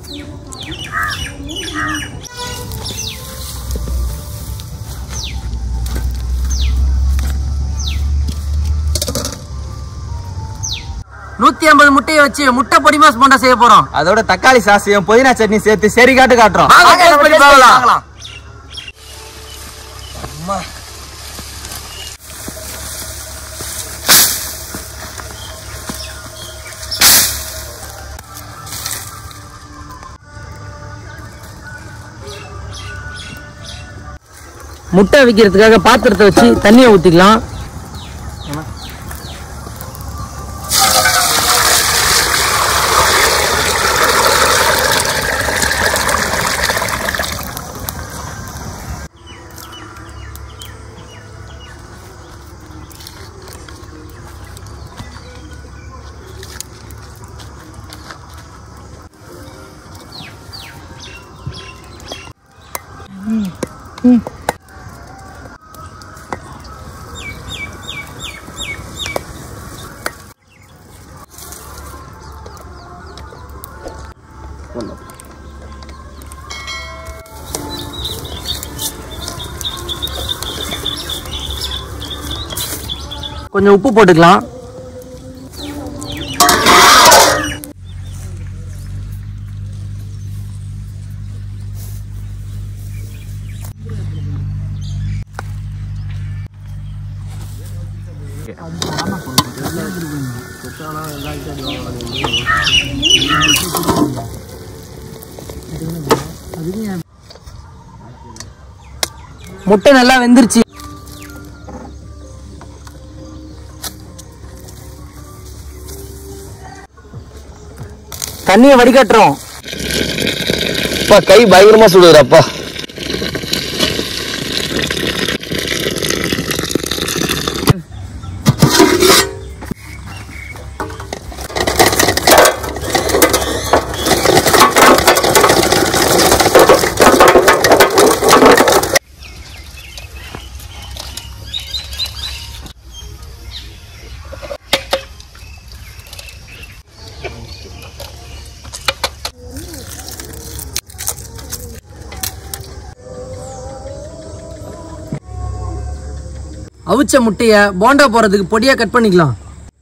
நூத்தி ஐம்பது முட்டையை வச்சு முட்டை பொடி மாஸ் போண்டா செய்ய போறோம் அதோட தக்காளி சாசியம் புதினா சட்னி சேர்த்து சரி காட்டு காட்டுறோம் வாங்க, taste பண்ணி பார்க்கலாம். முட்டை வைக்கிறதுக்காக பாத்திரத்தை வச்சு தண்ணியை ஊத்திக்கலாம் கொஞ்சம் உப்பு போட்டுக்கலாம் முட்டை நல்லா வெந்துருச்சு தண்ணியை வடிகட்டுறோம் அப்பா கை பயங்கரமா சுடுறப்பா அவிச்ச முட்டைய போண்டா போறதுக்கு பொடியா கட் பண்ணிக்கலாம்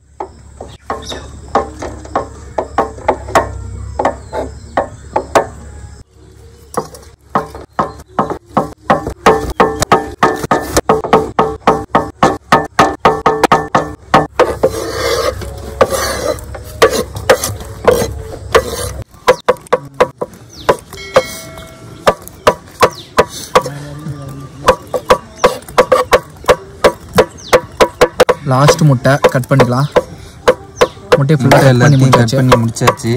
லாஸ்ட் முட்டை கட் பண்ணிக்கலாம் முட்டையை ஃபுல்லாக கட் பண்ணி எல்லாத்தையும் கட் முடிச்சாச்சு பண்ணி முடிச்சாச்சு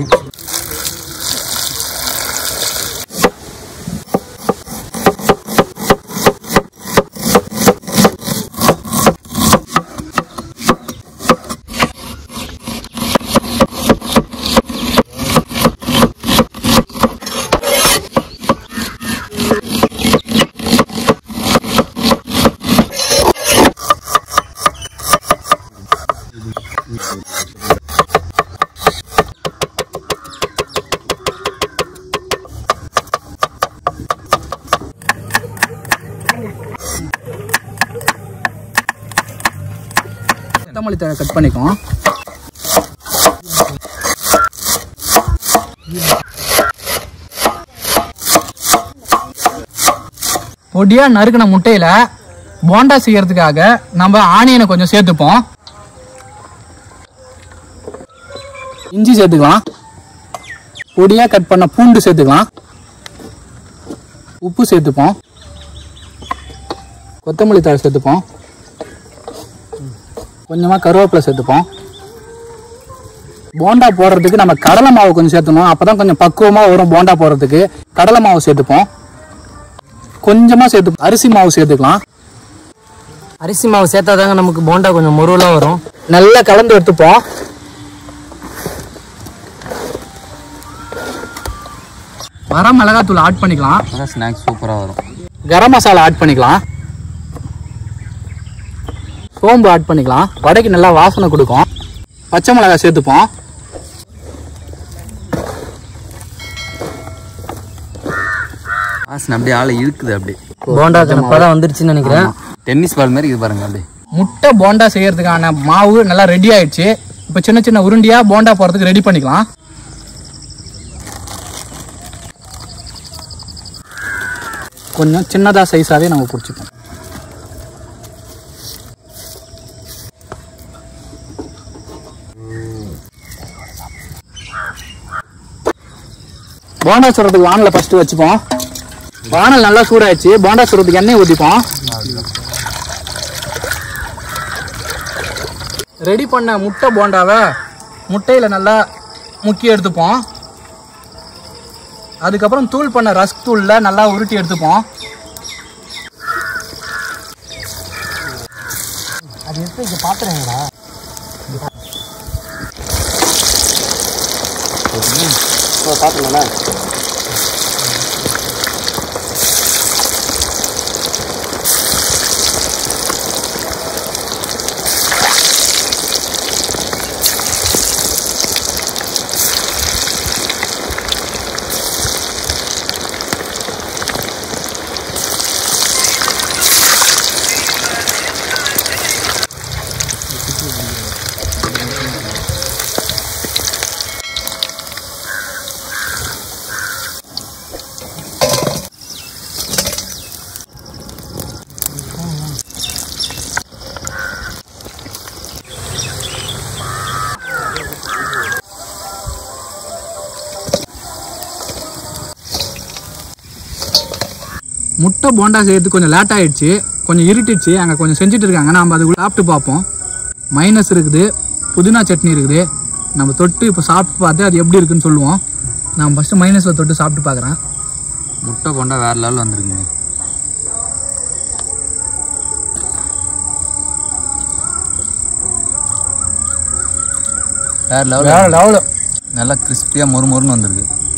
கொத்தமல்லி தழை கட் பண்ணிக்குவோம் பொடியா நறுக்கின முட்டையில போண்டா செய்யறதுக்காக நம்ம ஆனியனை கொஞ்சம் சேர்த்துப்போம் இஞ்சி சேர்த்துக்கலாம் பொடியா கட் பண்ண பூண்டு சேர்த்துக்கலாம் உப்பு சேர்த்துப்போம் கொத்தமல்லி தழை சேர்த்துப்போம் கொஞ்சமாக கருவேப்பிலை சேர்த்துப்போம் போண்டா போடுறதுக்கு நம்ம கடலை மாவு கொஞ்சம் சேர்த்தணும் அப்போ தான் கொஞ்சம் பக்குவமாக வரும் போண்டா போடுறதுக்கு கடலை மாவு சேர்த்துப்போம் கொஞ்சமாக சேர்த்து அரிசி மாவு சேர்த்துக்கலாம் அரிசி மாவு சேர்த்தாதாங்க நமக்கு போண்டா கொஞ்சம் முருவலா வரும் நல்லா கலந்து எடுத்துப்போம் வர மிளகாத்தூள் ஆட் பண்ணிக்கலாம் அதான் ஸ்நாக்ஸ் சூப்பராக வரும் கரம் மசாலா ஆட் பண்ணிக்கலாம் சோம்பு ஆட் பண்ணிக்கலாம் வடைக்கு நல்லா வாசனை கொடுக்கும் பச்சை மிளகாய் சேர்த்துப்போம் வாசனை அப்படியே ஆளை இழுக்குது அப்படியே போண்டா இப்பதான் வந்துருச்சுன்னு நினைக்கிறேன் டென்னிஸ் பால் மாதிரி இது பாருங்க அப்படியே முட்டை போண்டா செய்யறதுக்கான மாவு நல்லா ரெடி ஆயிடுச்சு இப்போ சின்ன சின்ன உருண்டியா போண்டா போறதுக்கு ரெடி பண்ணிக்கலாம் கொஞ்சம் சின்னதா சைஸாவே நம்ம பிடிச்சிப்போம் போண்டா சுடுறதுக்கு வானல ஃபர்ஸ்ட் வச்சுப்போம் வானல் நல்லா சூடாயிடுச்சு போண்டா சுடுறதுக்கு எண்ணெய் ஊற்றிப்போம் ரெடி பண்ண முட்டை போண்டாவை முட்டையில் நல்லா முக்கி எடுத்துப்போம் அதுக்கப்புறம் தூள் பண்ண ரஸ்க் தூளில் நல்லா உருட்டி எடுத்துப்போம் அது எடுத்து இங்க பாத்துறேங்கடா பாத்துங்களா முட்டை போண்டா செய்யறதுக்கு கொஞ்சம் லேட் ஆயிடுச்சு கொஞ்சம் இருட்டிடுச்சு அங்கே கொஞ்சம் செஞ்சுட்டு இருக்காங்க நம்ம அதுக்குள்ள சாப்பிட்டு பார்ப்போம் மைனஸ் இருக்குது புதினா சட்னி இருக்குது நம்ம தொட்டு இப்போ சாப்பிட்டு பார்த்து அது எப்படி இருக்குன்னு சொல்லுவோம் நான் ஃபஸ்ட்டு மைனஸில் தொட்டு சாப்பிட்டு பார்க்குறேன் முட்டை கொண்டா வேற லெவல் வந்துருக்குங்க வேற லெவல் வேற லெவலு நல்லா கிறிஸ்பியா மொறு மொறுன்னு வந்திருக்கு